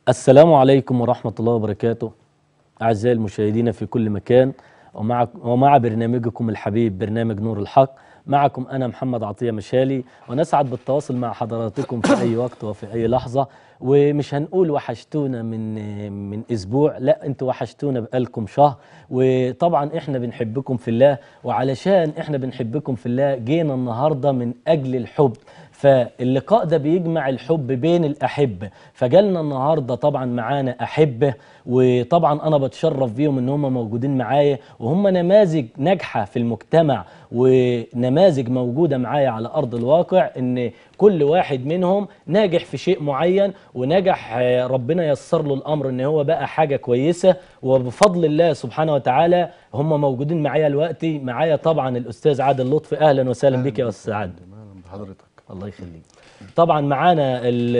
السلام عليكم ورحمة الله وبركاته أعزائي المشاهدين في كل مكان ومع, ومع برنامجكم الحبيب برنامج نور الحق معكم أنا محمد عطية مشالي ونسعد بالتواصل مع حضراتكم في أي وقت وفي أي لحظة ومش هنقول وحشتونا من من أسبوع لا أنتوا وحشتونا بقالكم شهر وطبعا إحنا بنحبكم في الله وعلشان إحنا بنحبكم في الله جينا النهاردة من أجل الحب فاللقاء ده بيجمع الحب بين الأحبة فجالنا النهاردة طبعا معانا أحبة وطبعا أنا بتشرف بيهم إن هم موجودين معايا وهم نماذج ناجحة في المجتمع ونماذج موجودة معايا على أرض الواقع إن كل واحد منهم ناجح في شيء معين ونجح آه، ربنا يسر له الأمر إن هو بقى حاجة كويسة وبفضل الله سبحانه وتعالى هم موجودين معايا دلوقتي معايا طبعا الأستاذ عادل لطفي أهلا وسهلا بك يا أستاذ عادل اهلا بحضرتك الله يخليك طبعا معانا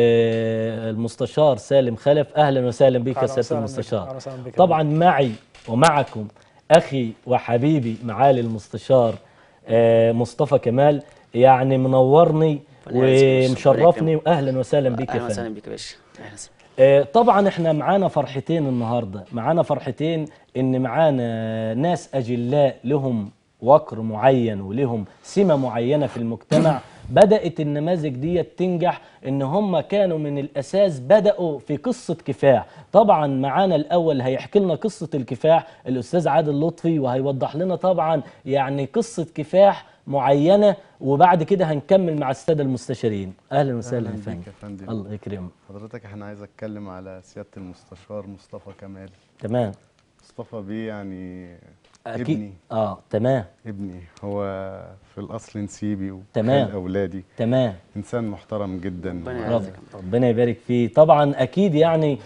ال- المستشار سالم خلف اهلا وسهلا بك يا أهلا سياده وسهلا بك. المستشار أهلا وسهلا بك. طبعا معي ومعكم اخي وحبيبي معالي المستشار آه، مصطفى كمال يعني منورني ربنا يعزك يا باشا. ومشرفني ربنا واهلا وسهلا بك يا اهلا فندم وسهلا بك يا باشا اهلا وسهلا آه، طبعا احنا معانا فرحتين النهارده معانا فرحتين ان معانا ناس اجلاء لهم وقر معين ولهم سمه معينه في المجتمع بدات النماذج دي تنجح ان هم كانوا من الاساس بداوا في قصه كفاح طبعا معانا الاول هيحكي لنا قصه الكفاح الاستاذ عادل لطفي وهيوضح لنا طبعا يعني قصه كفاح معينه وبعد كده هنكمل مع الساده المستشارين اهلا وسهلا أهلاً يا فندم بيك يا فندم. الله يكرمك حضرتك احنا عايز اتكلم على سياده المستشار مصطفى كمال تمام مصطفى بيه يعني اكيد ابني اه تمام ابني هو في الاصل نسيبي تمام. وخال اولادي تمام انسان محترم جدا ربنا و- رب يعزك. ربنا يبارك فيه طبعا اكيد يعني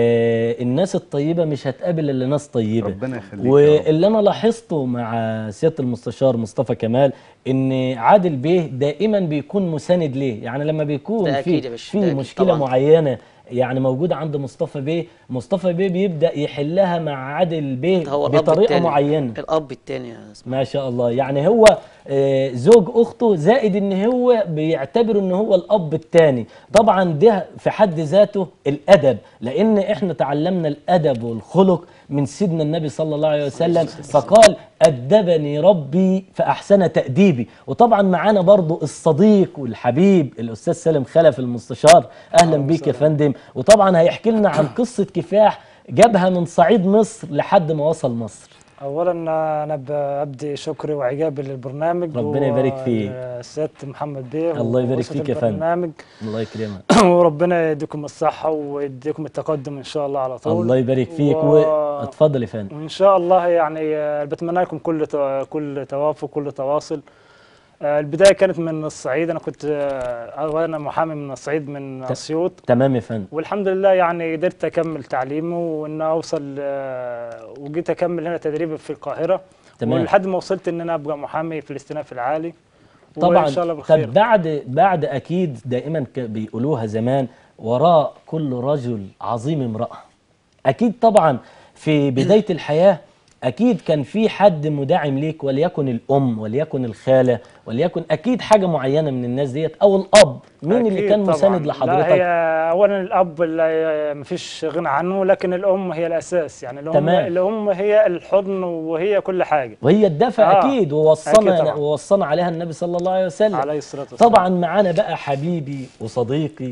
آه الناس الطيبه مش هتقابل الا ناس طيبه ربنا يخليك يا رب. واللي انا لاحظته مع سياده المستشار مصطفى كمال ان عادل بيه دائما بيكون مساند ليه يعني لما بيكون ده أكيد في يا باشا، في ده أكيد مشكله طبعاً. معينه يعني موجوده عند مصطفى بيه مصطفى بيه بيبدا يحلها مع عادل بيه هو الاب بطريقه التاني معينه الاب الثاني يا اسماء ما شاء الله يعني هو آه، زوج اخته زائد ان هو بيعتبر ان هو الاب الثاني طبعا ده في حد ذاته الادب لان احنا تعلمنا الادب والخلق من سيدنا النبي صلى الله عليه وسلم فقال ادبني ربي فاحسن تاديبي وطبعا معانا برضو الصديق والحبيب الاستاذ سالم خلف المستشار اهلا بيك يا فندم وطبعا هيحكي لنا عن قصه كفاح جابها من صعيد مصر لحد ما وصل مصر اولا انا ببدي شكري وعجابي للبرنامج ربنا يبارك فيك. السيد محمد بيه الله يبارك وأسرة فيك يا فندم. البرنامج الله يكرمك وربنا يديكم الصحه ويديكم التقدم ان شاء الله على طول الله يبارك فيك و... و... اتفضل يا فندم وان شاء الله يعني آه، بتمنى لكم كل تو- كل توافق كل تواصل آه، البدايه كانت من الصعيد انا كنت آه، انا محامي من الصعيد من اسيوط تمام يا فندم والحمد لله يعني قدرت اكمل تعليمي وان اوصل آه، وجيت اكمل هنا تدريبي في القاهره تمام. ولحد ما وصلت ان انا ابقى محامي في الاستئناف العالي طبعا وان شاء الله بالخير طب بعد بعد اكيد دائما ك- بيقولوها زمان وراء كل رجل عظيم امراه اكيد طبعا في بدايه الحياه اكيد كان في حد مدعم ليك وليكن الام وليكن الخاله وليكن اكيد حاجه معينه من الناس ديت او الاب مين اللي أكيد كان طبعاً. مساند لا لحضرتك هي اولا الاب اللي مفيش غنى عنه لكن الام هي الاساس يعني الام تمام. الام هي الحضن وهي كل حاجه وهي الدفع آه، اكيد ووصانا أكيد طبعاً. ووصانا عليها النبي صلى الله عليه وسلم عليه الصلاه والسلام طبعا معانا بقى حبيبي وصديقي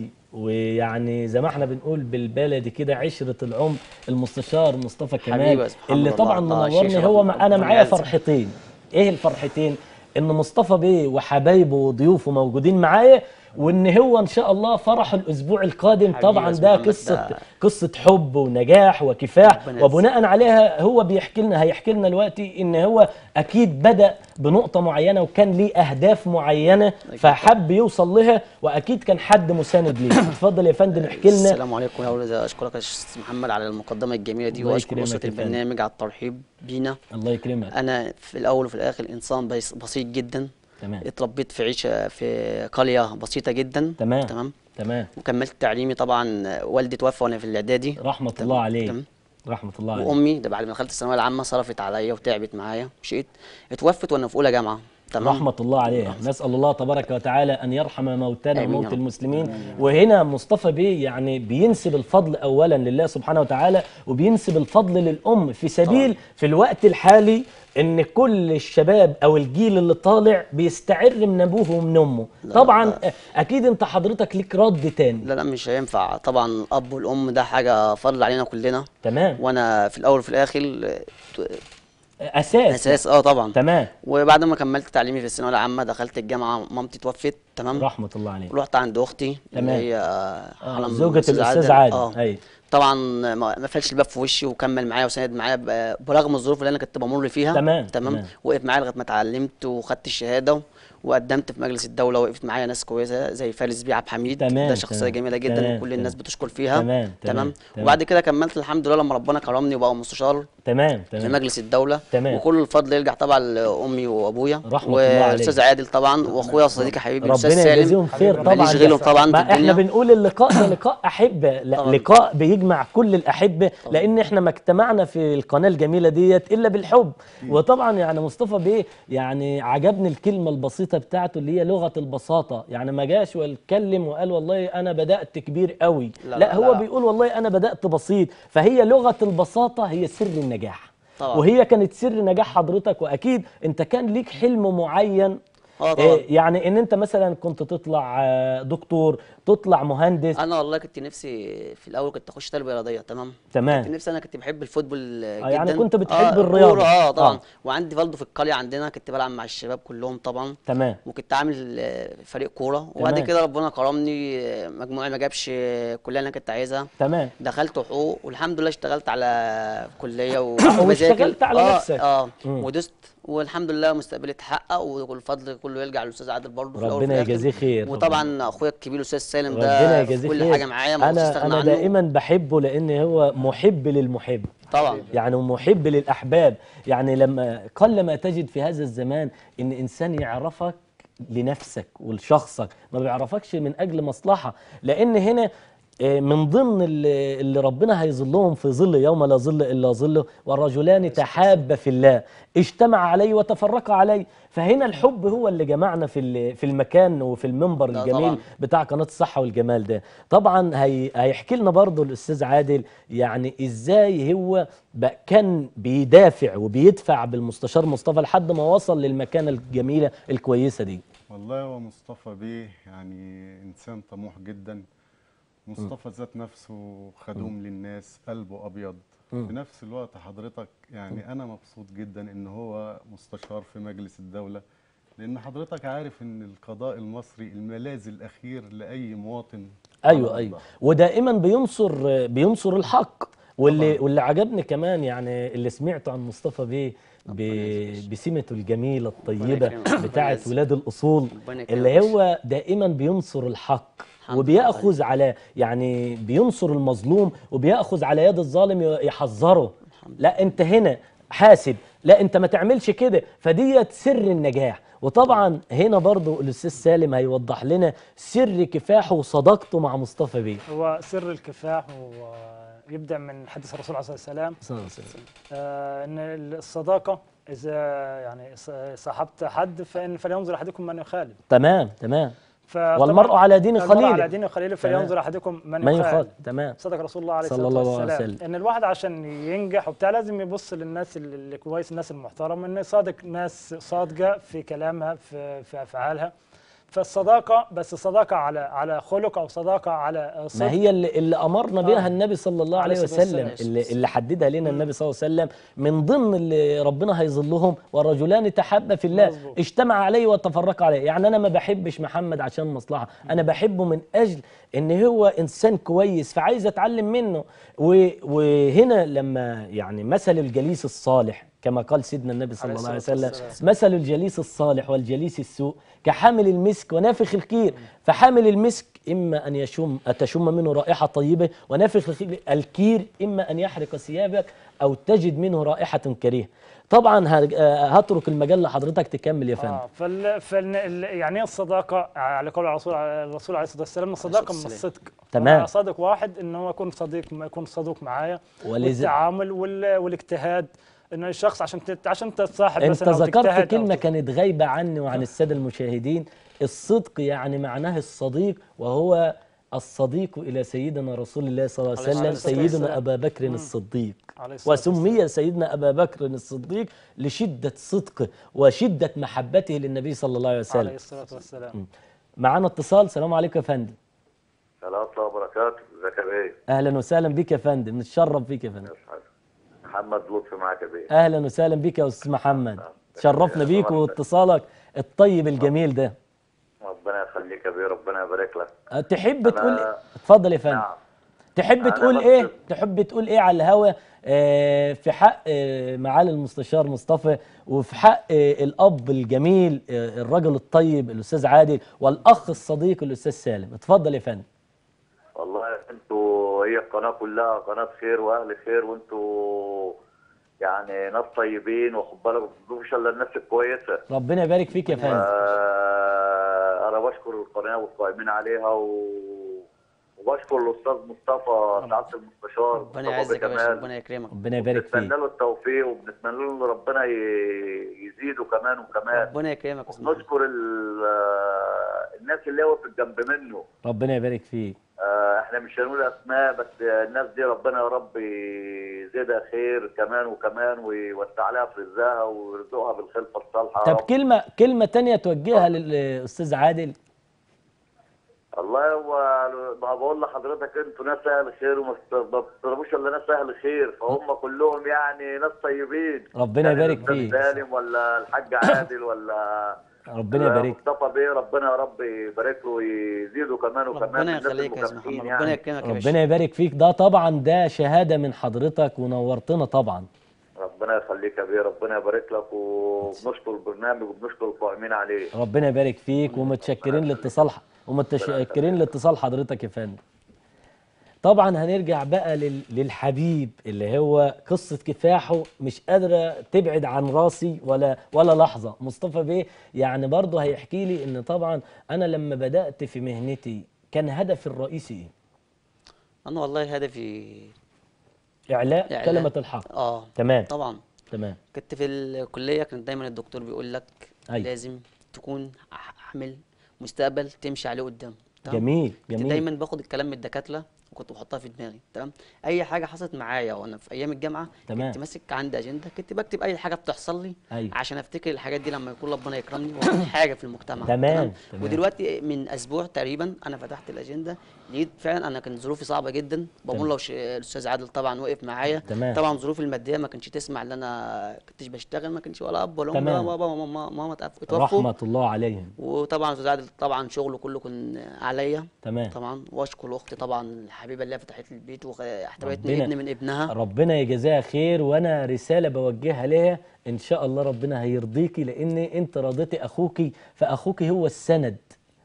ويعني زي ما احنا بنقول بالبلدي كده عشرة العمر المستشار مصطفى حبيبي كمال يا سبحان اللي الله، طبعا الله منورني شيخ هو ربنا- مع- انا ربنا معايا يعزك. فرحتين ايه الفرحتين ان مصطفى بيه وحبايبه وضيوفه موجودين معايا وان هو ان شاء الله فرح الاسبوع القادم حبيبي طبعا يا ده محمد، قصه ده- قصه حب ونجاح وكفاح ربنا وبناء عليها هو بيحكي لنا هيحكي لنا دلوقتي ان هو اكيد بدا بنقطه معينه وكان ليه اهداف معينه فحب يوصل لها واكيد كان حد مساند ليه اتفضل يا فندم احكي لنا السلام عليكم يا اولاد اشكرك يا استاذ محمد على المقدمه الجميله دي الله واشكر يكرمك اسره يا فندم. البرنامج على الترحيب بينا الله يكرمك انا في الاول وفي الاخر انسان بيس- بسيط جدا تمام اتربيت في عيشه في قريه بسيطه جدا تمام. تمام تمام وكملت تعليمي طبعا والدي توفى وانا في الاعدادي رحمه تمام، الله عليه تمام. رحمه الله عليه وامي ده بعد ما دخلت الثانويه العامه صرفت عليا وتعبت معايا مشيت اتوفت وانا في اولى جامعه تمام رحمة الله عليه نسأل الله تبارك وتعالى أن يرحم موتانا آمين يا وموت رب. المسلمين وهنا مصطفى بيه يعني بينسب الفضل أولا لله سبحانه وتعالى وبينسب الفضل للأم في سبيل في الوقت الحالي ان كل الشباب او الجيل اللي طالع بيستعر من ابوه ومن امه لا، طبعا لا. اكيد انت حضرتك ليك رد تاني لا لا مش هينفع طبعا الاب والام ده حاجه فضل علينا كلنا تمام وانا في الاول وفي الاخر آه، اساس اساس اه طبعا تمام وبعد ما كملت تعليمي في الثانويه العامه دخلت الجامعه مامتي توفت تمام رحمة الله عليه رحت عند اختي اللي تمام. هي آه، حلم زوجة أستاذ الاستاذ عادل اه ايوه طبعا ما ما قفلش الباب في وشي وكمل معايا وساند معايا ب- برغم الظروف اللي انا كنت بمر فيها تمام، تمام تمام. وقف معايا لغايه ما اتعلمت وخدت الشهاده وقدمت في مجلس الدوله وقفت معايا ناس كويسه زي فارس بيه عبد الحميد تمام، ده شخصيه تمام، جميله جدا تمام، وكل الناس تمام. بتشكر فيها تمام، تمام، تمام تمام. وبعد كده كملت الحمد لله لما ربنا كرمني وبقى مستشار تمام في تمام مجلس الدوله تمام. وكل الفضل يرجع طبعا لامي وابويا رحمة الله عليه. والاستاذ عادل طبعا واخويا صديقي حبيبي الاستاذ ربنا سالم يجازيهم خير ربنا طبعا يشغلهم طبعا ما في احنا الدنيا بنقول اللقاء ده لقاء احبه لا طبعاً. لقاء بيجمع كل الاحبه لان احنا ما اجتمعنا في القناه الجميله ديت الا بالحب وطبعا يعني مصطفى بيه يعني عجبني الكلمه البسيطه بتاعته اللي هي لغه البساطه يعني ما جاش واتكلم وقال والله انا بدات كبير قوي لا, لا، لا لا، هو لا. بيقول والله انا بدات بسيط فهي لغه البساطه هي سر النجاح طبعاً. وهي كانت سر نجاح حضرتك واكيد انت كان ليك حلم معين اه طبعا إيه يعني ان انت مثلا كنت تطلع آه، دكتور تطلع مهندس انا والله كنت نفسي في الاول كنت اخش تربيه رياضيه تمام تمام. كنت نفسي انا كنت بحب الفوتبول جدا يعني كنت بتحب آه الرياضة. الكورة، اه طبعا آه. وعندي برضه في القريه عندنا كنت بلعب مع الشباب كلهم طبعا تمام وكنت عامل آه، فريق كوره وبعد تمام. كده ربنا كرمني آه، مجموعي ما جابش آه، الكليه اللي انا كنت عايزها تمام دخلت حقوق والحمد لله اشتغلت على كليه واشتغلت على آه نفسك. اه مم. ودست والحمد لله مستقبلي اتحقق والفضل كله يرجع للاستاذ عادل برضه في الاول ربنا وفي الآخر. يجازيه خير. وطبعا اخويا الكبير الاستاذ سالم ربنا ده يجازيه في كل خير. حاجه معايا ما اقدرش انا استغنى انا عنه دائما بحبه لان هو محب للمحب طبعا يعني محب للاحباب يعني لما قل ما تجد في هذا الزمان ان انسان يعرفك لنفسك ولشخصك ما بيعرفكش من اجل مصلحه لان هنا آه، من ضمن اللي اللي ربنا هيظلهم في ظل يوم لا ظل الا ظله والرجلان تحابا في الله اجتمع عليه وتفرقا عليه فهنا الحب هو اللي جمعنا في ال- في المكان وفي المنبر لا الجميل طبعاً. بتاع قناه الصحه والجمال ده طبعا هي هيحكي لنا برضه الاستاذ عادل يعني ازاي هو بقى كان بيدافع وبيدفع بالمستشار مصطفى لحد ما وصل للمكانه الجميله الكويسه دي والله هو مصطفى بيه يعني انسان طموح جدا مصطفى ذات نفسه خدوم للناس قلبه ابيض في نفس الوقت حضرتك يعني انا مبسوط جدا ان هو مستشار في مجلس الدوله لان حضرتك عارف ان القضاء المصري الملاذ الاخير لاي مواطن ايوه على ايوه الأرض. ودائما بينصر بينصر الحق واللي واللي عجبني كمان يعني اللي سمعته عن مصطفى بيه ب- بسمته الجميله الطيبه يكرمك. ربنا بتاعه يعزك. ولاد الاصول ربنا يكرمك. اللي هو دائما بينصر الحق الحمد وبياخذ على يعني بينصر المظلوم وبياخذ على يد الظالم يحذره لا انت هنا حاسب لا انت ما تعملش كده فديت سر النجاح وطبعا هنا برضو الاستاذ سالم هيوضح لنا سر كفاحه وصداقته مع مصطفى بيه هو سر الكفاح هو يبدا من حديث الرسول عليه الصلاه والسلام آه ان الصداقه اذا يعني ص- صاحبت حد فان فلينظر احدكم من يخالف تمام تمام فطبعاً والمرء على دين المرء خليله. على دين خليله فلينظر احدكم من, من يخالف يخاطب تمام صدق رسول الله عليه صلى الصلاه الله عليه والسلام وسلم. ان الواحد عشان ينجح وبتاع لازم يبص للناس اللي اللي كويس الناس المحترمه ان صادق ناس صادقه في كلامها في في افعالها فالصداقه بس صداقه على على خلق او صداقه على صدق ما هي اللي, اللي امرنا بها آه. النبي صلى الله عليه عليه الصلاة وسلم والسلام. اللي, اللي حددها لنا النبي صلى الله عليه وسلم من ضمن اللي ربنا هيظلهم والرجلان تحابا في الله مظبوط. اجتمع عليه وتفرق عليه يعني انا ما بحبش محمد عشان مصلحه انا بحبه من اجل ان هو انسان كويس فعايز اتعلم منه و- وهنا لما يعني مثل الجليس الصالح كما قال سيدنا النبي صلى عليه الله عليه الصلاة وسلم والسلام. مثل الجليس الصالح والجليس السوء كحامل المسك ونافخ الكير فحامل المسك إما أن يشم تشم منه رائحة طيبة ونافخ الخ- الكير إما أن يحرق ثيابك أو تجد منه رائحة كريهة طبعا ه- آه، هترك المجال لحضرتك تكمل يا فندم اه فال... فال... ال- يعني ايه الصداقه على قول الرسول الرسول عليه الصلاه والسلام الصداقه من السلام. الصدق تمام. أنا صادق واحد ان هو يكون صديق يكون صدوق معايا ولذا- والتعامل وال... والاجتهاد ان الشخص عشان تت... عشان تتصاحب انت مثلا أو ذكرت تجتهد أو كلمه تف- كانت غايبه عني وعن الساده المشاهدين الصدق يعني معناه الصديق وهو الصديق الى سيدنا رسول الله صلى الله عليه عليه وسلم الصلاة سيدنا والسلام. ابا بكر الصديق عليه الصلاة وسمي سيدنا ابا بكر الصديق لشده صدقه وشده محبته للنبي صلى الله عليه عليه وسلم الصلاه والسلام معانا اتصال السلام عليكم يا فندم سلام الله وبركاته ازيك يا بيه اهلا وسهلا بك يا فندم نتشرف بيك يا فندم محمد لطفي معاك يا بيه اهلا وسهلا بك يا استاذ محمد تشرفنا بيك واتصالك الطيب الجميل ده ربنا يخليك يا بيه ربنا يبارك لك أه، تحب تقول أنا- اتفضل يا فندم نعم تحب أنا تقول بس- ايه تحب تقول ايه على الهوا آه، في حق آه، معالي المستشار مصطفى وفي حق آه، الاب الجميل آه، الرجل الطيب الاستاذ عادل والاخ الصديق الاستاذ سالم اتفضل يا فندم والله انتوا هي القناه كلها قناه خير واهل خير وانتوا يعني ناس طيبين وخد بالك ما بتضيفوش الا الناس الكويسه ربنا يبارك فيك يا فندم آه، انا بشكر القناه والقائمين عليها و... وبشكر الاستاذ مصطفى سعاده المستشار ربنا مصطفى يعزك يا باشا بكمال. ربنا يكرمك ربنا يبارك بنتمنى فيك له التوفيق وبنتمنى له ان ربنا ي- يزيده كمان وكمان ربنا يكرمك يا أستاذ محمد. نشكر ال- آه، الناس اللي وقفت جنب منه ربنا يبارك فيك آه، احنا مش هنقول اسماء بس الناس دي ربنا يا رب يزيدها خير كمان وكمان ويوسع لها في رزقها ويرزقها بالخلفه الصالحه يا طب رب. كلمه كلمه تانية توجهها للاستاذ عادل والله هو ما بقول لحضرتك انتوا ناس اهل خير وما بت- ما بتضربوش الا ناس اهل خير فهم كلهم يعني ناس طيبين ربنا يعني يبارك الأستاذ فيك. سالم ولا الحاج عادل ولا ربنا يبارك مصطفى بيه ربنا يا رب يبارك له ويزيده كمان وكمان ربنا من الناس يخليك يا استاذ المكافحين محمد يعني. ربنا يكرمك يا باشا ربنا يبارك فيك ده طبعا ده شهاده من حضرتك ونورتنا طبعا ربنا يخليك يا بيه ربنا يبارك لك وبنشكر البرنامج وبنشكر القائمين عليه ربنا يبارك فيك ومتشكرين لاتصال ومتشكرين لاتصال حضرتك يا فندم طبعا هنرجع بقى لل- للحبيب اللي هو قصة كفاحه مش قادرة تبعد عن راسي ولا ولا لحظة مصطفى بيه يعني برضه هيحكي لي ان طبعا انا لما بدأت في مهنتي كان هدفي الرئيسي ايه؟ انا والله هدفي اعلاء إعلاء. كلمة الحق اه تمام طبعا تمام كنت في الكليه كان دايما الدكتور بيقول لك أيوة. لازم تكون حامل مستقبل تمشي عليه قدام تمام؟ جميل كنت جميل دايما باخد الكلام من الدكاتره وكنت بحطها في دماغي تمام اي حاجه حصلت معايا وانا في ايام الجامعه تمام. كنت ماسك عندي اجنده كنت بكتب اي حاجه بتحصل لي أيوة. عشان افتكر الحاجات دي لما يكون ربنا يكرمني واعمل حاجه في المجتمع تمام، تمام. ودلوقتي من اسبوع تقريبا انا فتحت الاجنده لقيت فعلا انا كان ظروفي صعبه جدا بقول لو ش- الاستاذ عادل طبعا وقف معايا تمام. طبعا ظروفي الماديه ما كانش تسمع ان انا كنتش بشتغل ما كانش ولا اب ولا ام تمام. ولا بابا وماما ماما اتقف- اتوفوا رحمة الله عليهم وطبعا الاستاذ عادل طبعا شغله كله كان عليا تمام طبعا واشكر اختي طبعا الحبيبه اللي هي فتحت لي البيت واحتوتني ربنا- ابن من ابنها ربنا يجازيها خير وانا رساله بوجهها لها ان شاء الله ربنا هيرضيكي لان انت رضيتي اخوكي فاخوكي هو السند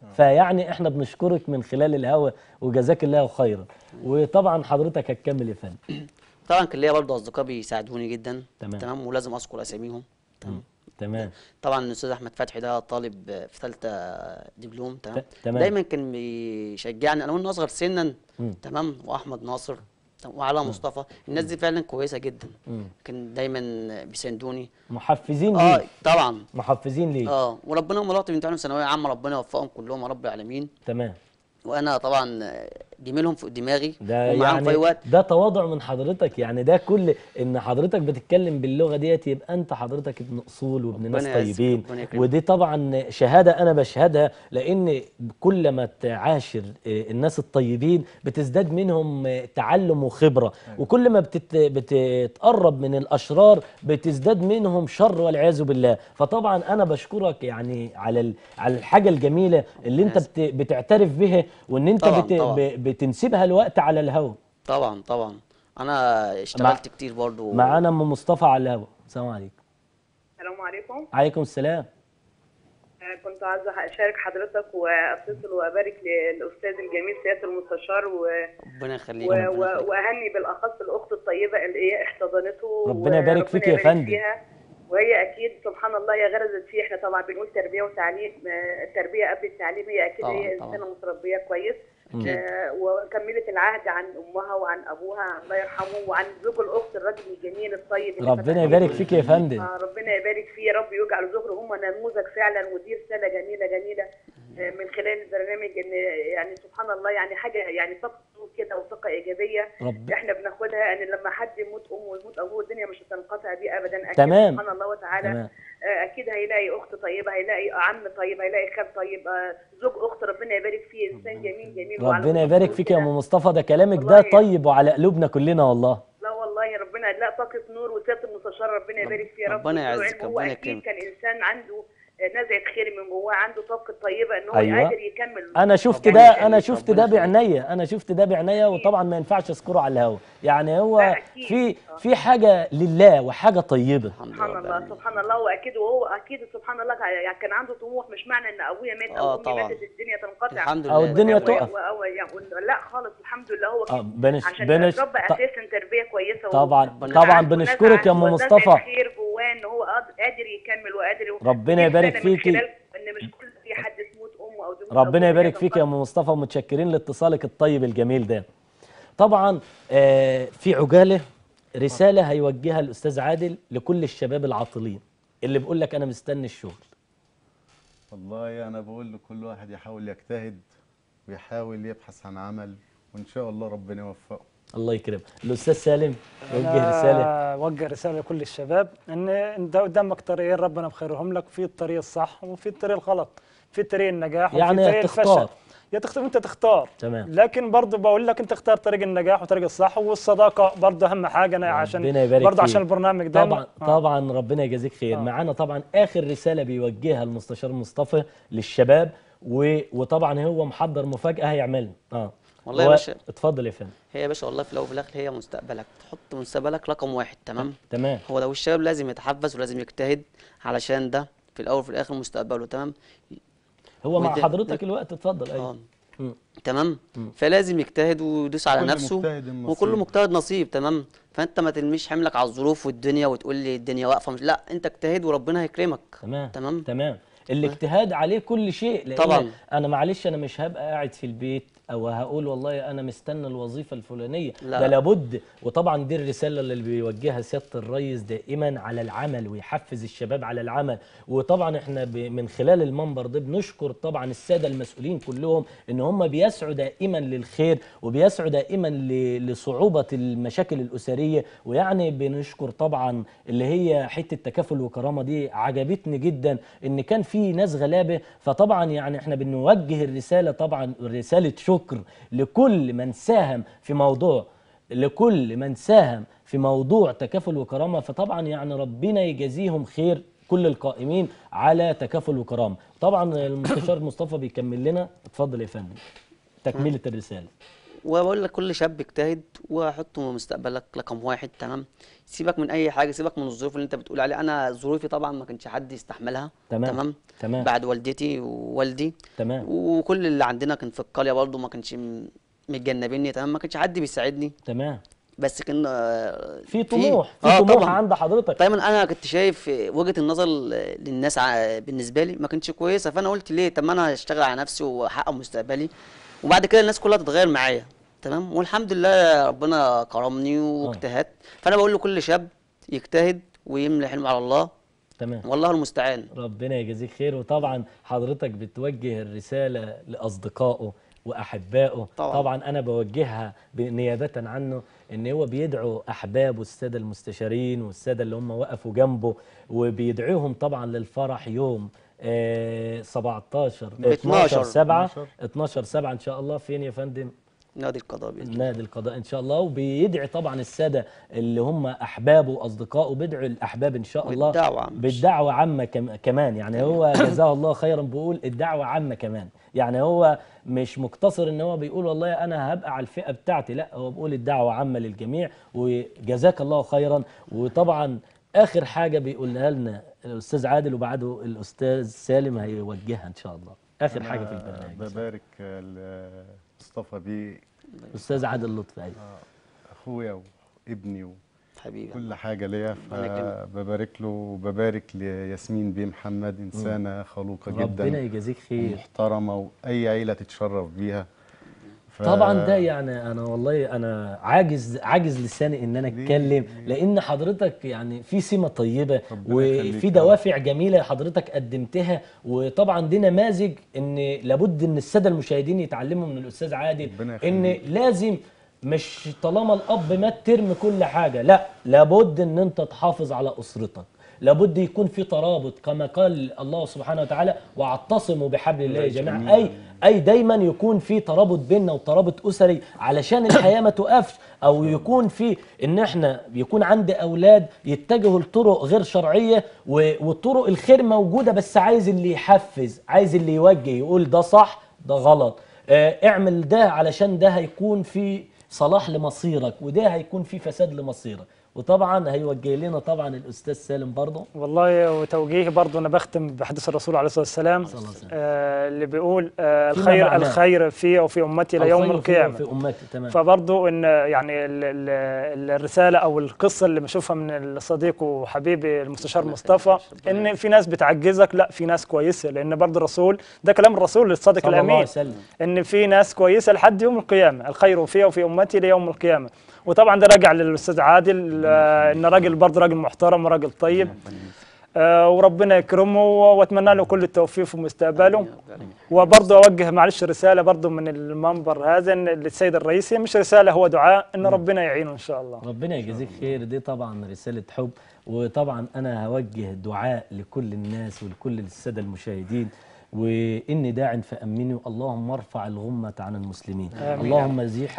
فيعني احنا بنشكرك من خلال الهوى وجزاك الله خيرا وطبعا حضرتك هتكمل يا فندم طبعا كان ليا برضه اصدقاء بيساعدوني جدا تمام. تمام ولازم اذكر اساميهم تمام تمام طبعا الاستاذ احمد فتحي ده طالب في ثالثه دبلوم تمام ت- تمام. دايما كان بيشجعني انا وانا اصغر سنا مم. تمام واحمد ناصر تمام، وعلاء مصطفى الناس دي فعلا كويسه جدا مم. كان دايما بيساندوني محفزين اه ليه طبعا محفزين ليه اه وربنا هم طلعت بامتحان ثانويه عامه ربنا يوفقهم كلهم يا رب العالمين تمام وانا طبعا جميلهم فوق دماغي ده ومعاهم في اي يعني وقت ده تواضع من حضرتك يعني ده كل ان حضرتك بتتكلم باللغه ديت يبقى انت حضرتك ابن اصول وابن ناس ربنا يعزك، طيبين ربنا يكرمك. ودي طبعا شهاده انا بشهدها لان كل ما تعاشر الناس الطيبين بتزداد منهم تعلم وخبره وكل ما بتت بتتقرب من الاشرار بتزداد منهم شر والعياذ بالله فطبعا انا بشكرك يعني على ال- على الحاجه الجميله اللي انت بت بتعترف بها وان انت طبعاً، بت طبعاً. ب- بتنسبها الوقت على الهوا طبعا طبعا انا اشتغلت كتير برضو معانا ام مصطفى على الهوا السلام عليكم السلام عليكم عليكم السلام آه، كنت عايزة أشارك حضرتك وأتصل وأبارك للأستاذ الجميل سيادة المستشار و... ربنا يخليك و... ربنا و... يخليك. وأهني بالأخص الأخت الطيبة اللي هي احتضنته ربنا يبارك وربنا فيك يا يبارك فندم. فيها. وهي أكيد سبحان الله هي غرزت فيه إحنا طبعا بنقول تربية وتعليم آه، التربية قبل التعليم هي أكيد طبعاً، هي طبعاً. إنسانة متربية كويس أكيد. آه، و... وكملت العهد عن امها وعن ابوها الله يرحمه وعن زوج الاخت الراجل الجميل الطيب اللي فتح ربنا يبارك بيته. فيك يا فندم آه، ربنا يبارك فيه يا رب يجعل زهر هم نموذج فعلا ودي رساله جميله جميله آه، من خلال البرنامج ان يعني سبحان الله يعني حاجه يعني طاقه نور كده وطاقه ايجابيه رب احنا بناخدها ان لما حد يموت امه ويموت ابوه الدنيا مش هتنقطع بيه ابدا اكيد تمام. سبحان الله وتعالى تمام آه، اكيد هيلاقي اخت طيبه هيلاقي عم طيب هيلاقي خال طيب آه، زوج اخت ربنا يبارك فيه انسان جميل جميل وعلى ربنا طول يبارك فيك يا كده. ام مصطفى ده كلامك ده والله. طيب وعلى قلوبنا كلنا والله لا والله ربنا لا طاقة نور وسيادة المستشار ربنا يبارك فيه يا رب ربنا ويديله يعزك، علم. هو ربنا أكيد يكرمك. كان إنسان عنده نزعة خير من جواه عنده طاقة طيبة إن هو أيوة. قادر يكمل انا شفت يعني ده كان- انا شفت ده ربنا يخليك. بعينيا انا شفت ده بعينيا وطبعا ما ينفعش اذكره على الهوا يعني هو لا، أكيد. في في حاجه لله وحاجه طيبه الحمد لله سبحان رب الله العالمين. سبحان الله واكيد وهو اكيد سبحان الله يعني كان عنده طموح مش معنى ان ابويا مات او آه، امي طبعاً. ماتت الدنيا تنقطع الحمد أو لله الدنيا و- تقف. و- و- يعني لا خالص الحمد لله هو آه، كده بنش عشان بنش رب ط- اساسا تربيه كويسه و- طبعا ربنا طبعا عنده بنشكرك يا ام نزعة مصطفى خير جواه ان هو قاد- قادر يكمل وقادر ربنا دي يبارك رسالة من فيكي. خلال ان مش كل في حد تموت امه او تموت ربنا أبوه يبارك كده فيك يا ام مصطفى ومتشكرين لاتصالك الطيب الجميل ده طبعا آه، في عجاله رساله هيوجهها الاستاذ عادل لكل الشباب العاطلين اللي بيقول لك انا مستني الشغل والله انا بقول لكل واحد يحاول يجتهد ويحاول يبحث عن عمل وان شاء الله ربنا يوفقه الله يكرمك الاستاذ سالم يوجه أنا رساله اوجه رساله لكل الشباب ان انت قدامك طريقين ربنا بخيرهم لك في الطريق الصح وفي الطريق الغلط في طريق النجاح يعني وفي طريق تختار. الفشل يا تختار انت تختار تمام. لكن برضه بقول لك انت اختار طريق النجاح وطريق الصح والصداقه برضه اهم حاجه انا عشان ربنا يبارك برضه فيك. عشان البرنامج ده طبعا آه. طبعا ربنا يجازيك خير آه. معانا طبعا اخر رساله بيوجهها المستشار مصطفى للشباب و... وطبعا هو محضر مفاجاه هيعملها اه والله يا هو- باشا. اتفضل يا فندم هي يا باشا والله في الاول وفي الاخر هي مستقبلك تحط مستقبلك رقم واحد تمام تمام هو لو الشباب لازم يتحفز ولازم يجتهد علشان ده في الاول وفي الاخر مستقبله تمام هو مع وده- حضرتك الوقت اتفضل ايوه اه مم. تمام فلازم يجتهد ويدوس على كل نفسه مجتهد نصيب. وكل مجتهد نصيب تمام فانت ما تلميش حملك على الظروف والدنيا وتقول لي الدنيا واقفه مش لا انت اجتهد وربنا هيكرمك تمام تمام تمام الاجتهاد عليه كل شيء لان طبعاً. انا معلش انا مش هبقى قاعد في البيت او هقول والله انا مستني الوظيفه الفلانيه لا. ده لابد وطبعا دي الرساله اللي بيوجهها سياده الرئيس دائما على العمل ويحفز الشباب على العمل وطبعا احنا ب- من خلال المنبر ده بنشكر طبعا الساده المسؤولين كلهم ان هم بيسعوا دائما للخير وبيسعوا دائما ل- لصعوبه المشاكل الاسريه ويعني بنشكر طبعا اللي هي حته تكافل وكرامه دي عجبتني جدا ان كان في ناس غلابه فطبعا يعني احنا بنوجه الرساله طبعا رساله شكر لكل من ساهم في موضوع لكل من ساهم في موضوع تكافل وكرامه فطبعا يعني ربنا يجازيهم خير كل القائمين على تكافل وكرامه طبعا المستشار مصطفى بيكمل لنا اتفضل يا فندم تكمله الرساله وبقول لك كل شاب اجتهد وحط مستقبلك رقم واحد تمام سيبك من اي حاجه سيبك من الظروف اللي انت بتقول عليها انا ظروفي طبعا ما كانش حد يستحملها تمام. تمام تمام. بعد والدتي ووالدي تمام وكل اللي عندنا كان في القريه برضه ما كانش م- متجنبيني تمام ما كانش حد بيساعدني تمام بس كان آه، في طموح في آه طموح طبعاً. عند حضرتك دايما انا كنت شايف وجهه النظر للناس ع- بالنسبه لي ما كانتش كويسه فانا قلت ليه طب ما انا اشتغل على نفسي واحقق مستقبلي وبعد كده الناس كلها تتغير معايا تمام والحمد لله ربنا كرمني واجتهدت فانا بقول لكل شاب يجتهد ويملي حلمه على الله تمام والله المستعان ربنا يجازيك خير وطبعا حضرتك بتوجه الرسالة لأصدقائه وأحبائه طبعاً. طبعا أنا بوجهها نيابة عنه إن هو بيدعو أحبابه السادة المستشارين والسادة اللي هم وقفوا جنبه وبيدعوهم طبعا للفرح يوم آه 17 ب 12 7 12. 12 7 إن شاء الله فين يا فندم؟ نادي القضاء باذن الله نادي القضاء ان شاء الله وبيدعي طبعا الساده اللي هم احبابه واصدقائه بيدعوا الاحباب ان شاء الله والدعوة عامة. بالدعوه عامه كم- كمان يعني هو جزاه الله خيرا بيقول الدعوه عامه كمان يعني هو مش مقتصر ان هو بيقول والله انا هبقى على الفئه بتاعتي لا هو بيقول الدعوه عامه للجميع وجزاك الله خيرا وطبعا اخر حاجه بيقولها لنا الاستاذ عادل وبعده الاستاذ سالم هيوجهها ان شاء الله اخر حاجه في أنا البرنامج ببارك لمصطفى بيه الاستاذ عادل لطفي ايوه اخويا وابني حبيبي وكل حاجه ليا ربنا يكرمك. فببارك له وببارك لياسمين بيه محمد انسانه خلوقه ربنا جدا يجازيك خير محترمه واي عيله تتشرف بيها طبعا ده يعني انا والله انا عاجز عاجز لساني ان انا ليه؟ اتكلم لان حضرتك يعني في سمه طيبه ربنا وفي يخليك يا رب. دوافع جميله حضرتك قدمتها وطبعا دي نماذج ان لابد ان الساده المشاهدين يتعلموا من الاستاذ عادل ربنا ان يخليك. لازم مش طالما الاب مات ترمي كل حاجه لا لابد ان انت تحافظ على اسرتك لابد يكون في ترابط كما قال الله سبحانه وتعالى واعتصموا بحبل الله جميعا اي اي دايما يكون في ترابط بيننا وترابط اسري علشان الحياه ما توقفش او يكون في ان احنا يكون عندي اولاد يتجهوا لطرق غير شرعيه و- والطرق الخير موجوده بس عايز اللي يحفز عايز اللي يوجه يقول ده صح ده غلط آه، اعمل ده علشان ده هيكون في صلاح لمصيرك وده هيكون في فساد لمصيرك وطبعا هيوجه لنا طبعا الاستاذ سالم برضه والله وتوجيه برضه انا بختم بحديث الرسول عليه الصلاه والسلام صلى الله عليه وسلم. آه اللي بيقول آه فيما الخير معناه. الخير في وفي امتي الى يوم الخير فيه القيامه في امتي تمام فبرضه ان يعني ال- ال- الرساله او القصه اللي بشوفها من الصديق وحبيبي المستشار مصطفى ان في ناس بتعجزك لا في ناس كويسه لان برضه الرسول ده كلام الرسول الصادق صلى الله عليه الامين وسلم ان في ناس كويسه لحد يوم القيامه الخير فيها وفي امتي ليوم القيامه وطبعا ده راجع للاستاذ عادل آه، ان راجل برضه راجل محترم وراجل طيب آه، وربنا يكرمه واتمنى له كل التوفيق في مستقبله وبرضه اوجه معلش رساله برضه من المنبر هذا إن للسيد الرئيس هي مش رساله هو دعاء ان ربنا يعينه ان شاء الله ربنا يجازيك خير دي طبعا رسالة حب وطبعا أنا هوجه دعاء لكل الناس ولكل السادة المشاهدين وإني داع فأمنوا اللهم ارفع الغمة عن المسلمين آمين. اللهم زيح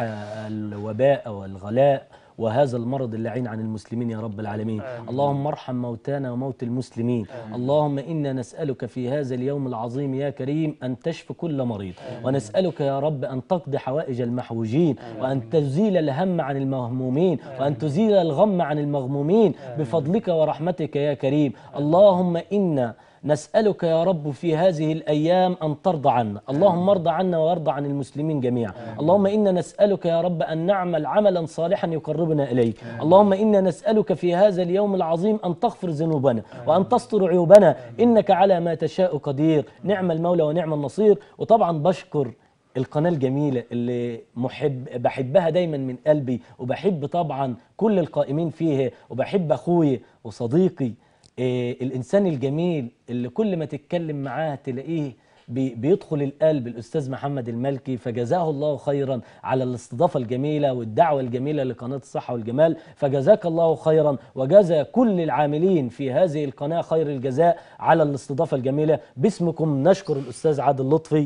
الوباء والغلاء وهذا المرض اللعين عن المسلمين يا رب العالمين اللهم ارحم موتانا وموت المسلمين اللهم إنا نسألك في هذا اليوم العظيم يا كريم أن تشفي كل مريض ونسألك يا رب أن تقضي حوائج المحوجين وأن تزيل الهم عن المهمومين وأن تزيل الغم عن المغمومين بفضلك ورحمتك يا كريم اللهم إنا نسألك يا رب في هذه الأيام أن ترضى عنا اللهم ارضى عنا وارضى عن المسلمين جميعا اللهم إنا نسألك يا رب أن نعمل عملا صالحا يقربنا إليك اللهم إنا نسألك في هذا اليوم العظيم أن تغفر ذنوبنا وأن تستر عيوبنا إنك على ما تشاء قدير نعم المولى ونعم النصير وطبعا بشكر القناة الجميلة اللي محب بحبها دايما من قلبي وبحب طبعا كل القائمين فيها وبحب أخوي وصديقي إيه الإنسان الجميل اللي كل ما تتكلم معاه تلاقيه بي- بيدخل القلب الأستاذ محمد المالكي فجزاه الله خيرا على الاستضافة الجميلة والدعوة الجميلة لقناة الصحة والجمال فجزاك الله خيرا وجزى كل العاملين في هذه القناة خير الجزاء على الاستضافة الجميلة باسمكم نشكر الأستاذ عادل لطفي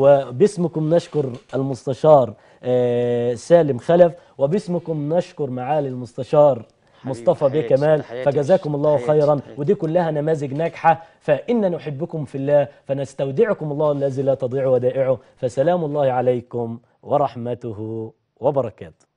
وباسمكم نشكر المستشار آه، سالم خلف وباسمكم نشكر معالي المستشار مصطفى بيه حياتي- كمال حياتي- فجزاكم الله حياتي- خيرا حياتي. ودي كلها نماذج ناجحة فإن نحبكم في الله فنستودعكم الله الذي لا تضيع ودائعه فسلام الله عليكم ورحمته وبركاته